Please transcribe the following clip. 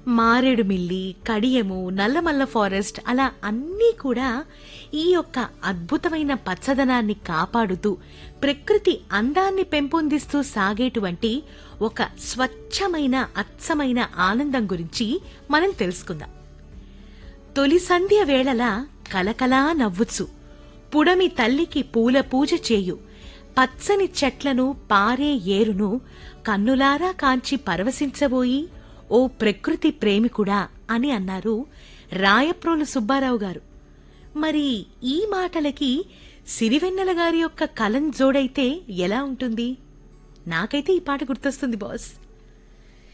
Maredumilli కడియము Nallamala forest అలా అన్నీ కూడా ఈ యొక్క అద్భుతమైన పచ్చదనాన్ని కాపాడుతూ ప్రకృతి అందాన్ని పెంపొందిస్తూ సాగేటువంటి ఒక స్వచ్ఛమైన అచ్చమైన ఆనందం గురించి మనం తెలుసుకుందాం తొలి సంధ్య వేళలా కలకలా నవ్వుచు పుడమి తల్లికి పూల పూజ చేయు పచ్చని చెట్లను పారే ఏరును కన్నులారా కాంచి పరవశించబోయి ఓ ప్రకృతి ప్రేమికుడా అని అన్నారు రాయప్రోలు సుబ్బారావు గారు మరి ఈ మాటలకి సిరివెన్నెల గారి యొక్క కలం జోడైతే ఎలా ఉంటుంది నాకైతే ఈ పాట గుర్తొస్తుంది బాస్